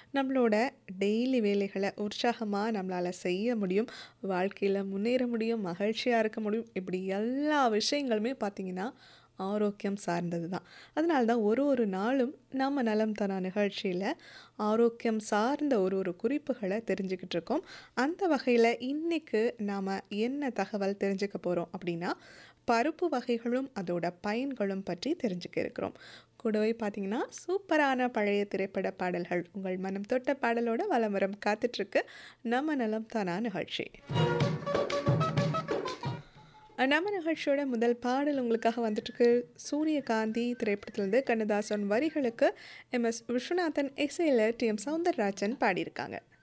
நம்மளோட டெய்லி வேலைகளை உற்சாகமாக நம்மளால் செய்ய முடியும் வாழ்க்கையில் முன்னேற முடியும் மகிழ்ச்சியாக இருக்க முடியும் இப்படி எல்லா விஷயங்களுமே பார்த்திங்கன்னா ஆரோக்கியம் சார்ந்தது தான் அதனால தான் ஒரு ஒரு நாளும் நம்ம நலம் தரா நிகழ்ச்சியில் ஆரோக்கியம் சார்ந்த ஒரு ஒரு குறிப்புகளை தெரிஞ்சுக்கிட்டு இருக்கோம் அந்த வகையில் இன்றைக்கு நாம் என்ன தகவல் தெரிஞ்சுக்க போகிறோம் அப்படின்னா பருப்பு வகைகளும் அதோட பயன்களும் பற்றி தெரிஞ்சுக்க இருக்கிறோம் கூடவே பார்த்தீங்கன்னா சூப்பரான பழைய திரைப்பட பாடல்கள் உங்கள் மனம் தொட்ட பாடலோட வலமரம் காத்துட்ருக்கு நம்ம நலம் தானா நிகழ்ச்சி நம்ம நிகழ்ச்சியோட முதல் பாடல் உங்களுக்காக வந்துட்டுருக்கு சூரியகாந்தி திரைப்படத்திலிருந்து கண்ணதாசன் வரிகளுக்கு எம் எஸ் விஸ்வநாதன் இசையில் டி எம் சவுந்தரராஜன் பாடியிருக்காங்க